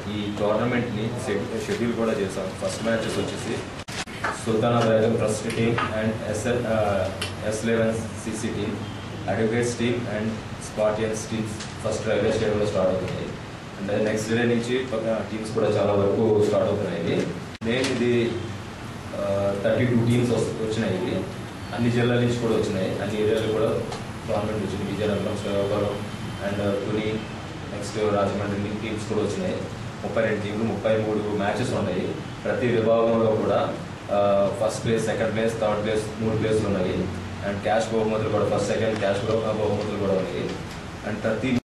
ఈ టోర్నమెంట్ని షెడ్యూల్ కూడా చేసాం ఫస్ట్ మ్యాచెస్ వచ్చేసి Sultanabad railway trust team and SL S eleven CC team advocates team and Spartans teams first railway స్టేడియంలో start అవుతున్నాయి and next day నుంచి teams కూడా చాలా వరకు స్టార్ట్ అవుతున్నాయి నేను ఇది థర్టీ టూ టీమ్స్ వచ్చినాయి ఇవి అన్ని జిల్లాల నుంచి కూడా వచ్చినాయి అన్ని ఏరియాలు కూడా గవర్నమెంట్ వచ్చింది Vizianagaram Srikakulam and Tuni next Rajahmundry teams కూడా వచ్చినాయి ముప్పై రెండు టీంలు ముప్పై మూడు మ్యాచెస్ ఉన్నాయి ప్రతి విభాగంలో కూడా first place second place third place మూడు ప్లేస్లు ఉన్నాయి అండ్ క్యాష్ బహుమతులు కూడా ఫస్ట్ సెకండ్ క్యాష్ బహుమతులు కూడా ఉన్నాయి అండ్ ప్రతి